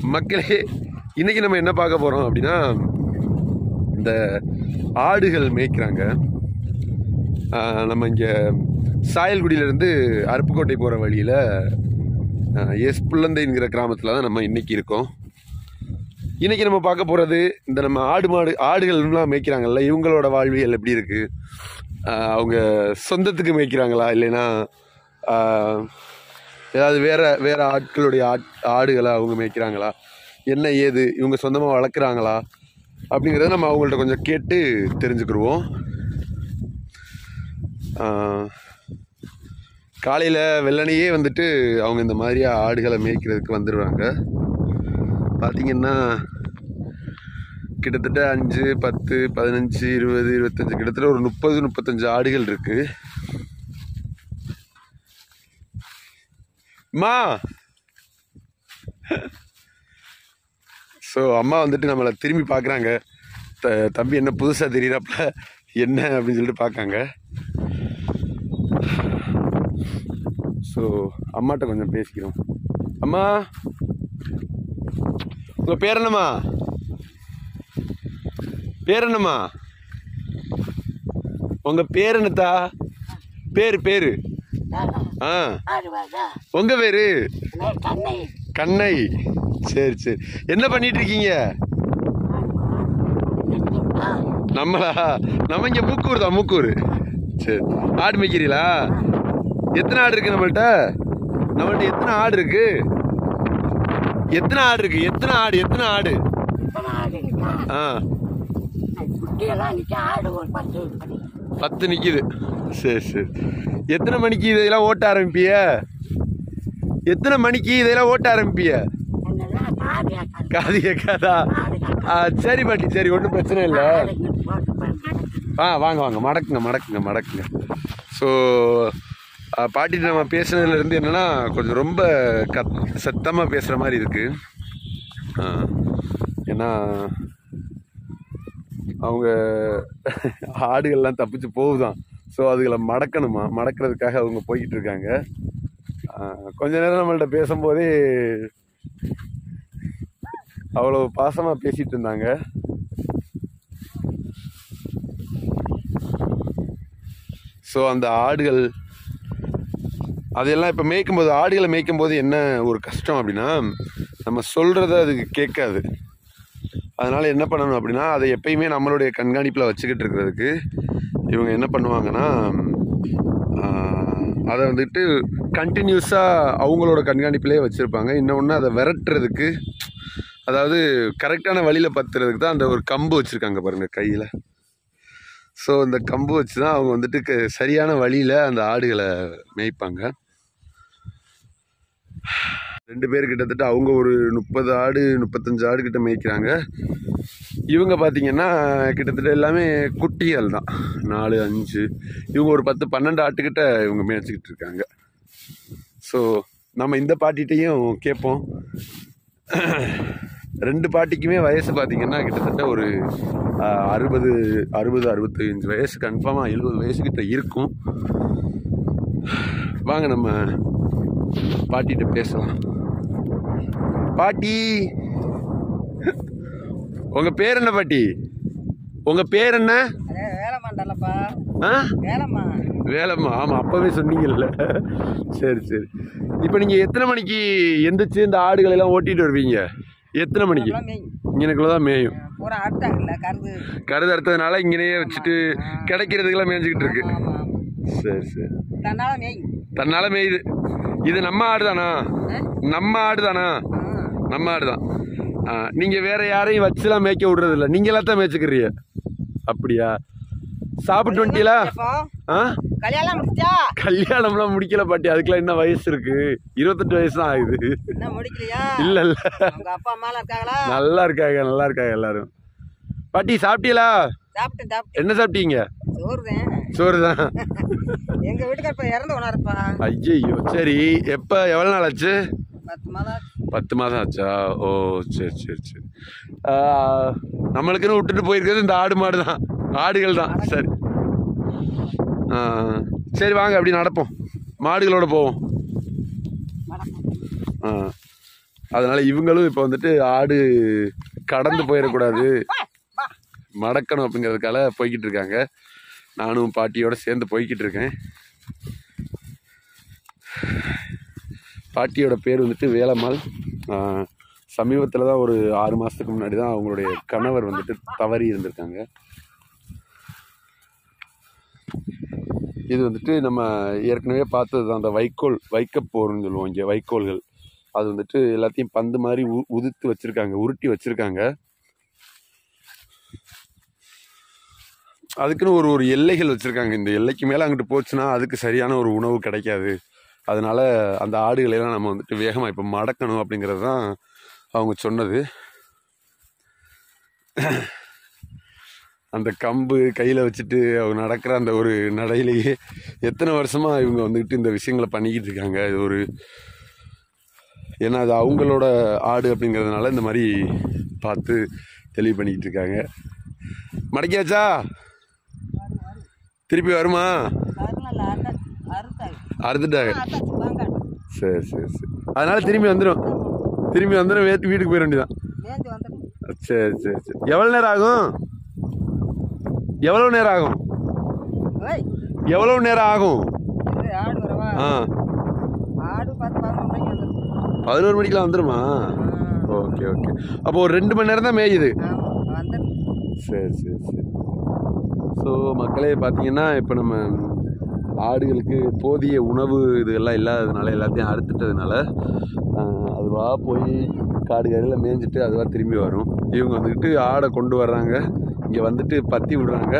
மக்களே இன்னைக்கு நம்ம என்ன பார்க்க போறோம் அப்படின்னா இந்த ஆடுகள் மேய்க்கிறாங்க ஆஹ் நம்ம இங்கே சாயல்குடியிலேருந்து அருப்புக்கோட்டை போகிற வழியில் எஸ் புள்ளந்தைங்கிற கிராமத்தில் தான் நம்ம இன்னைக்கு இருக்கோம் இன்னைக்கு நம்ம பார்க்க போகிறது இந்த நம்ம ஆடு மாடு ஆடுகள்லாம் மேய்க்கிறாங்கல்ல இவங்களோட வாழ்வியல் எப்படி இருக்குது அவங்க சொந்தத்துக்கு மேய்க்கிறாங்களா இல்லைன்னா ஆஹ், ஏதாவது வேற வேற ஆட்களுடைய ஆட் ஆடுகளை அவங்க மேய்க்கிறாங்களா என்ன ஏது இவங்க சொந்தமாக வளர்க்குறாங்களா அப்படிங்கிறத நம்ம அவங்கள்ட்ட கொஞ்சம் கேட்டு தெரிஞ்சுக்கிருவோம் காலையில் வெள்ளனையே வந்துட்டு அவங்க இந்த மாதிரி ஆடுகளை மேய்க்கிறதுக்கு வந்துடுவாங்க பார்த்தீங்கன்னா கிட்டத்தட்ட அஞ்சு பத்து பதினஞ்சு இருபது இருபத்தஞ்சு கிட்டத்தட்ட ஒரு முப்பது முப்பத்தஞ்சு ஆடுகள் இருக்கு அம்மா ஸோ அம்மா வந்துட்டு நம்மளை திரும்பி பார்க்குறாங்க த தம்பி என்ன புதுசாக தெரியறாப்புல என்ன அப்படின்னு சொல்லிட்டு பார்க்காங்க ஸோ அம்மாட்ட கொஞ்சம் பேசிக்கிறோம் அம்மா உங்கள் பேர் என்னம்மா பேர் என்னம்மா உங்கள் பேர் என்னத்தா பேர் பேர் ஆ உங்கள் பேர் கண்ணை கண்ணை சரி சரி என்ன பண்ணிட்டு இருக்கீங்க நம்மளா நம்ம இங்கே மூக்கூர் தான் மூக்கூர் சரி ஆடு மேய்க்கிறீங்களா எத்தனை ஆடு இருக்கு நம்மள்ட்ட நம்மள்ட்ட எத்தனை ஆடு இருக்கு எத்தனை ஆடு இருக்கு எத்தனை ஆடு எத்தனை ஆடு ஆ குட்டியெல்லாம் நிற்க ஆடு ஒரு பத்து பண்ணி பத்து நிக்குது சரி சரி எத்தனை மணிக்கு இதெல்லாம் ஓட்ட ஆரம்பிப்பிய எத்தனை மணிக்கு இதெல்லாம் ஓட்ட ஆரம்பிப்பிய என்னெல்லாம் காவியா காது கேட்காதா ஆ, சரி பாட்டி சரி ஒன்றும் பிரச்சனை இல்லை ஆ வாங்க வாங்க மடக்குங்க மடக்குங்க மடக்குங்க ஸோ பாட்டிட்டு நம்ம பேசுனதுலேருந்து என்னென்னா கொஞ்சம் ரொம்ப கத் சத்தமாக பேசுகிற மாதிரி இருக்குது ஏன்னா அவங்க ஆடுகள்லாம் தப்பிச்சு போகுதான் ஸோ அதுகளை மடக்கணுமா மடக்கிறதுக்காக அவங்க போய்கிட்டு இருக்காங்க ஆ, கொஞ்ச நேரம் நம்மள்ட்ட பேசும்போதே அவ்வளோ பாசமாக பேசிகிட்டு இருந்தாங்க ஸோ அந்த ஆடுகள் அதெல்லாம் இப்போ மேய்க்கும்போது ஆடுகளை மேய்க்கும்போது என்ன ஒரு கஷ்டம் அப்படின்னா நம்ம சொல்கிறத அதுக்கு கேட்காது அதனால் என்ன பண்ணணும் அப்படின்னா அதை எப்பயுமே நம்மளுடைய கண்காணிப்பில் வச்சுக்கிட்டு இருக்கிறதுக்கு இவங்க என்ன பண்ணுவாங்கன்னா ஆஹ், அதை வந்துட்டு கண்டினியூஸாக அவங்களோட கண்காணிப்பிலே வச்சுருப்பாங்க இன்னொன்று அதை விரட்டுறதுக்கு அதாவது கரெக்டான வழியில் பத்துறதுக்கு தான் அந்த ஒரு கம்பு வச்சுருக்காங்க பாருங்கள் கையில் ஸோ இந்த கம்பு வச்சு தான் அவங்க வந்துட்டு க- சரியான வழியில் அந்த ஆடுகளை மேய்ப்பாங்க ரெண்டு பேர் கிட்டத்தட்ட அவங்க ஒரு முப்பது ஆடு முப்பத்தஞ்சு ஆடு கிட்ட மேய்க்கிறாங்க இவங்க பார்த்தீங்கன்னா கிட்டத்தட்ட எல்லாமே குட்டிகள் தான் நாலு அஞ்சு இவங்க ஒரு பத்து பன்னெண்டு ஆட்டுக்கிட்ட இவங்க மேய்ச்சிக்கிட்டு இருக்காங்க ஸோ நம்ம இந்த பாட்டிகிட்டையும் கேட்போம் ரெண்டு பாட்டிக்குமே வயசு பார்த்தீங்கன்னா கிட்டத்தட்ட ஒரு ஆஹ், அறுபது அறுபது அறுபத்தஞ்சு வயசு கன்ஃபார்மாக எழுபது வயசுக்கிட்ட இருக்கும் வாங்க நம்ம பாட்டிகிட்ட பேசலாம் பாட்டி உங்க பேர் என்ன பாட்டி உங்க பேர் என்ன அதே வேலை மாண்டலப்பா ஆ வேலைம்மா வேலைம்மா ஆமாம் அப்போவே சொன்னீங்கல்ல சரி சரி இப்போ நீங்கள் எத்தனை மணிக்கு எந்திரிச்சு இந்த ஆடுகளை எல்லாம் ஓட்டிட்டு வருவீங்க எத்தனை மணிக்கு இங்கனக்குள்ள தான் மேயும் பூரா ஆட்டாங்கல்ல கருது கருது அறுத்ததுனால இங்கனையே வச்சுட்டு கிடைக்கிறதுக்கெல்லாம் மேய்ஞ்சிக்கிட்டு இருக்கு சரி சரி தன்னால மேய் தன்னால மேயுது இது நம்ம ஆடு தானா நம்ம ஆடு தானா நம்ம ஆடு தான் நீங்கள் வேற யாரையும் வச்சுலாம் மேய்க்க விடுறது இல்லை நீங்களாம் தான் மேய்ச்சிக்கிறீங்க அப்படியா சாப்பிட்டு வந்துட்டீங்களா ஆ கல்யாணம் முடிச்சா கல்யாணம்லாம் முடிக்கல பாட்டி அதுக்கெல்லாம் என்ன வயசு இருக்கு இருபத்தெட்டு வயசு தான் ஆகுது இன்னும் முடிக்கலையா இல்ல இல்ல உங்க அப்பா அம்மாலாம் இருக்காங்களா நல்லா இருக்காங்க நல்லா இருக்காங்க எல்லாரும் பாட்டி சாப்பிட்டீங்களா சாப்பிட்டு சாப்பிட்டு என்ன சாப்பிட்டீங்க சோறுதான் சோறு தான் எங்க வீட்டுக்கார இப்ப இறந்து உணர்ப்பா ஐயோ சரி எப்போ எவ்வளோ நாள் ஆச்சு பத்து மாதம் பத்து மாதம் ஆச்சா ஓ சரி சரி சரி ஆ, நம்மளுக்குன்னு விட்டுட்டு போயிருக்கிறது இந்த ஆடு மாடு தான் ஆடுகள் தான் சரி ஆ, சரி வாங்க அப்படி நடப்போம் மாடுகளோட போவோம் வணக்கம் ஆ அதனால இவங்களும் இப்போ வந்துட்டு ஆடு கடந்து போயிடக்கூடாது மடக்கணும் அப்படிங்கிறதுக்காக போய்கிட்டு இருக்காங்க நானும் பாட்டியோட சேர்ந்து போய்கிட்டு இருக்கேன் பாட்டியோட பேர் வந்துட்டு வேலம்மாள் சமீபத்தில் தான் ஒரு ஆறு மாதத்துக்கு முன்னாடி தான் அவங்களுடைய கணவர் வந்துட்டு தவறி இருந்திருக்காங்க இது வந்துட்டு நம்ம ஏற்கனவே பார்த்தது தான் அந்த வைக்கோல் வைக்கப்போர்னு சொல்லுவோம் இங்கே வைக்கோல்கள் அது வந்துட்டு எல்லாத்தையும் பந்து மாதிரி உ உதுத்து வச்சுருக்காங்க உருட்டி வச்சுருக்காங்க அதுக்குன்னு ஒரு ஒரு எல்லைகள் வச்சுருக்காங்க இந்த எல்லைக்கு மேலே அங்கிட்டு போச்சுன்னா அதுக்கு சரியான ஒரு உணவு கிடைக்காது அதனால அந்த ஆடுகளை எல்லாம் நம்ம வந்துட்டு வேகமாக இப்போ மடக்கணும் அப்படிங்கிறது தான் அவங்க சொன்னது அந்த கம்பு கையில் வச்சுட்டு அவங்க நடக்கிற அந்த ஒரு நடையிலேயே எத்தனை வருஷமாக இவங்க வந்துட்டு இந்த விஷயங்களை பண்ணிக்கிட்டு இருக்காங்க இது ஒரு ஏன்னா அது அவங்களோட ஆடு அப்படிங்கிறதுனால இந்த மாதிரி பார்த்து தெளிவு பண்ணிக்கிட்டு இருக்காங்க மடக்கியாச்சா திருப்பி வருமா அறுத்துட்டாங்க சரி சரி சரி அதனால திரும்பி வந்துடும் திரும்பி வந்துடும் வே வீட்டுக்கு போயிட வேண்டியதான் சரி சரி சரி எவ்வளோ நேரம் ஆகும் எவ்வளோ நேரம் ஆகும் எவ்வளோ நேரம் ஆகும் ஆ பதினோரு மணிக்கெலாம் வந்துருமா ஓகே ஓகே அப்போ ஒரு ரெண்டு மணி நேரம் தான் மேயுது சரி சரி சரி ஸோ மக்களே பார்த்தீங்கன்னா இப்போ நம்ம ஆடுகளுக்கு போதிய உணவு இதெல்லாம் இல்லாததுனால எல்லாத்தையும் அறுத்துட்டதுனால ஆஹ், அதுவா போய் காடு கரையில் மேய்ஞ்சிட்டு அதுவா திரும்பி வரும் இவங்க வந்துக்கிட்டு ஆடை கொண்டு வர்றாங்க இங்கே வந்துட்டு பத்தி விடுறாங்க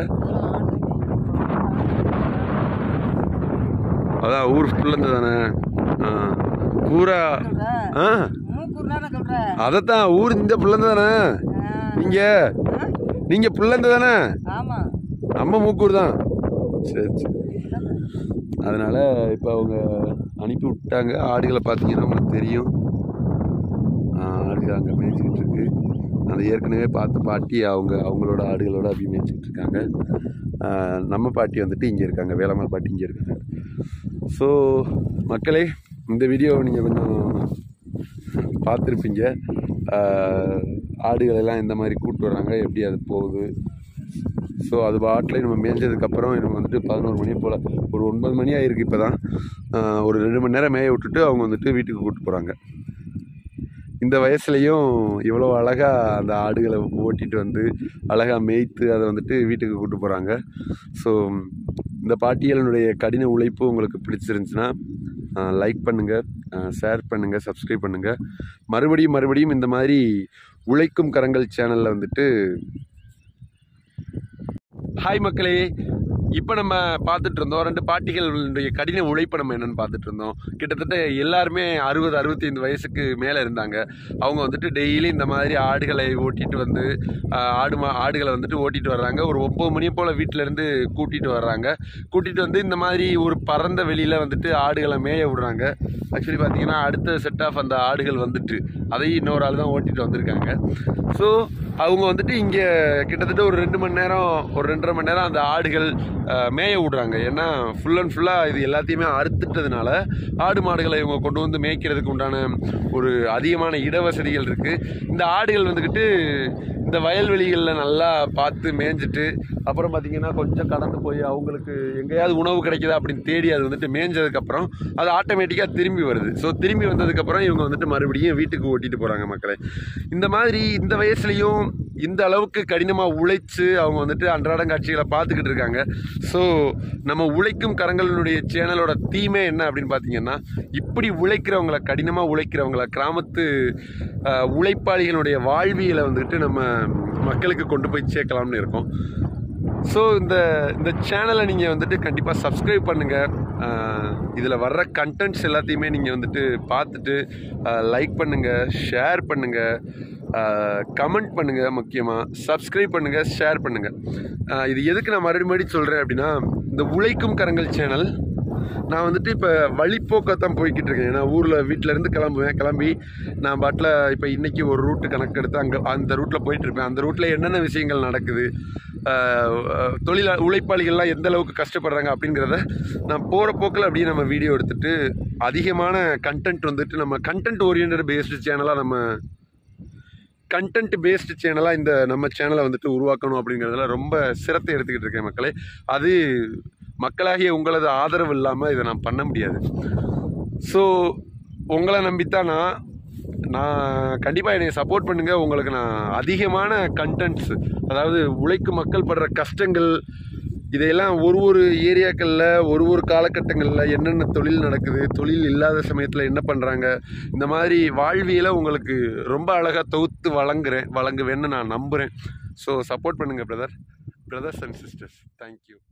அதான் ஊர் ஃபுல்லாக தானே ஆ பூரா ஆ அதைத்தான் ஊர் இந்த புள்ளந்து தானே நீங்கள் நீங்கள் புள்ளந்து தானே ஆமா நம்ம மூக்கூர் தான் சரி சரி அதனால இப்போ அவங்க அனுப்பி விட்டாங்க ஆடுகளை பார்த்தீங்கன்னா உங்களுக்கு தெரியும் ஆ, ஆடுகள் அங்கே மேய்ச்சிக்கிட்டு இருக்கு அந்த ஏற்கனவே பார்த்த பாட்டி அவங்க அவங்களோட ஆடுகளோட அப்படி மேய்ச்சிக்கிட்டு இருக்காங்க ஆ, நம்ம பாட்டி வந்துட்டு இங்கே இருக்காங்க வேளாமல் பாட்டி இங்கே இருக்காங்க ஸோ மக்களே இந்த வீடியோ நீங்கள் கொஞ்சம் பார்த்துருப்பீங்க ஆடுகள் எல்லாம் எந்த மாதிரி கூட்டு வராங்க எப்படி அது போகுது ஸோ அது பாட்டில் நம்ம மேய்ஞ்சதுக்கப்புறம் நம்ம வந்துட்டு பதினோரு மணி போல் ஒரு ஒன்பது மணி ஆயிருக்கு இப்போ தான் ஒரு ரெண்டு மணி நேரம் மேய விட்டுட்டு அவங்க வந்துட்டு வீட்டுக்கு கூப்பிட்டு போகிறாங்க இந்த வயசுலேயும் இவ்வளோ அழகாக அந்த ஆடுகளை ஓட்டிகிட்டு வந்து அழகாக மேய்த்து அதை வந்துட்டு வீட்டுக்கு கூப்பிட்டு போகிறாங்க ஸோ இந்த பாட்டியலினுடைய கடின உழைப்பு உங்களுக்கு பிடிச்சிருந்துச்சுன்னா லைக் பண்ணுங்கள் ஷேர் பண்ணுங்கள் சப்ஸ்கிரைப் பண்ணுங்கள் மறுபடியும் மறுபடியும் இந்த மாதிரி உழைக்கும் கரங்கள் சேனலில் வந்துட்டு ஹாய் மக்களே இப்போ நம்ம பார்த்துட்டு இருந்தோம் ரெண்டு பாட்டிகளுடைய கடின உழைப்பை நம்ம என்னன்னு பார்த்துட்டு இருந்தோம் கிட்டத்தட்ட எல்லாருமே அறுபது அறுபத்தைந்து வயசுக்கு மேலே இருந்தாங்க அவங்க வந்துட்டு டெய்லி இந்த மாதிரி ஆடுகளை ஓட்டிட்டு வந்து ஆஹ், ஆடு மா ஆடுகளை வந்துட்டு ஓட்டிட்டு வர்றாங்க ஒரு ஒம்பது மணி போல் வீட்டிலேருந்து கூட்டிகிட்டு வர்றாங்க கூட்டிகிட்டு வந்து இந்த மாதிரி ஒரு பறந்த வெளியில் வந்துட்டு ஆடுகளை மேய விடுறாங்க ஆக்சுவலி பார்த்தீங்கன்னா அடுத்த செட் ஆஃப் அந்த ஆடுகள் வந்துட்டு அதையும் இன்னொரு ஆள் தான் ஓட்டிட்டு வந்திருக்காங்க ஸோ அவங்க வந்துட்டு இங்கே கிட்டத்தட்ட ஒரு ரெண்டு மணி நேரம் ஒரு ரெண்டரை மணி நேரம் அந்த ஆடுகள் அஹ், மேய விடுறாங்க ஏன்னா ஃபுல் அண்ட் ஃபுல்லாக இது எல்லாத்தையுமே அறுத்துட்டதுனால ஆடு மாடுகளை இவங்க கொண்டு வந்து மேய்க்கிறதுக்கு உண்டான ஒரு அதிகமான இடவசதிகள் இருக்குது இந்த ஆடுகள் வந்துக்கிட்டு இந்த வயல்வெளிகளில் நல்லா பார்த்து மேய்ஞ்சிட்டு அப்புறம் பார்த்தீங்கன்னா கொஞ்சம் கடந்து போய் அவங்களுக்கு எங்கேயாவது உணவு கிடைக்குதா அப்படின்னு தேடி அது வந்துட்டு மேய்ஞ்சதுக்கப்புறம் அது ஆட்டோமேட்டிக்காக திரும்பி வருது ஸோ திரும்பி வந்ததுக்கப்புறம் இவங்க வந்துட்டு மறுபடியும் வீட்டுக்கு ஓட்டிட்டு போகிறாங்க மக்களை இந்த மாதிரி இந்த வயசுலையும் இந்த அளவுக்கு கடினமாக உழைச்சு அவங்க வந்துட்டு அன்றாடம் காட்சிகளை பார்த்துக்கிட்டு இருக்காங்க ஸோ நம்ம உழைக்கும் கரங்களினுடைய சேனலோட தீமே என்ன அப்படின்னு பார்த்தீங்கன்னா இப்படி உழைக்கிறவங்கள கடினமாக உழைக்கிறவங்கள கிராமத்து அஹ், உழைப்பாளிகளுடைய வாழ்வியலை வந்துட்டு நம்ம மக்களுக்கு கொண்டு போய் சேர்க்கலாம்னு இருக்கோம் ஸோ இந்த இந்த சேனலை நீங்கள் வந்துட்டு கண்டிப்பாக சப்ஸ்கிரைப் பண்ணுங்கள் இதில் வர்ற கண்டென்ட்ஸ் எல்லாத்தையுமே நீங்கள் வந்துட்டு பார்த்துட்டு லைக் பண்ணுங்கள் ஷேர் பண்ணுங்கள் கமெண்ட் பண்ணுங்கள் முக்கியமாக சப்ஸ்கிரைப் பண்ணுங்கள் ஷேர் பண்ணுங்கள் இது எதுக்கு நான் மறுபடியும் மறுபடியும் சொல்கிறேன் அப்படின்னா இந்த உழைக்கும் கரங்கள் சேனல் நான் வந்துட்டு இப்போ வழிப்போக்கத்தான் போய்கிட்டு இருக்கேன் ஏன்னா ஊரில் வீட்டிலேருந்து கிளம்புவேன் கிளம்பி நான் பாட்டில் இப்போ இன்னைக்கு ஒரு ரூட்டு கணக்கெடுத்து அங்கே அந்த ரூட்டில் போயிட்டு இருப்பேன் அந்த ரூட்டில் என்னென்ன விஷயங்கள் நடக்குது ஆஹ் ஆஹ் தொழிலா உழைப்பாளிகள்லாம் எந்த அளவுக்கு கஷ்டப்படுறாங்க அப்படிங்கிறத நான் போகிற போக்கில் அப்படியே நம்ம வீடியோ எடுத்துட்டு அதிகமான கண்டென்ட் வந்துட்டு நம்ம கண்டென்ட் ஓரியன்ட் பேஸ்டு சேனலாக நம்ம கண்டென்ட் பேஸ்டு சேனலாக இந்த நம்ம சேனலை வந்துட்டு உருவாக்கணும் அப்படிங்கிறதுல ரொம்ப சிரத்தை எடுத்துக்கிட்டு இருக்கேன் மக்களே அது மக்களாகிய உங்களது ஆதரவு இல்லாமல் இதை நான் பண்ண முடியாது ஸோ உங்களை நம்பித்தான் நான் நான் கண்டிப்பாக என்னை சப்போர்ட் பண்ணுங்கள் உங்களுக்கு நான் அதிகமான கண்டென்ட்ஸ் அதாவது உழைக்கும் மக்கள் படுற கஷ்டங்கள் இதையெல்லாம் ஒரு ஒரு ஏரியாக்களில் ஒரு ஒரு காலகட்டங்களில் என்னென்ன தொழில் நடக்குது தொழில் இல்லாத சமயத்தில் என்ன பண்ணுறாங்க இந்த மாதிரி வாழ்வியலை உங்களுக்கு ரொம்ப அழகாக தொகுத்து வழங்குறேன் வழங்குவேன்னு நான் நம்புகிறேன் ஸோ சப்போர்ட் பண்ணுங்கள் brother brothers and sisters thank you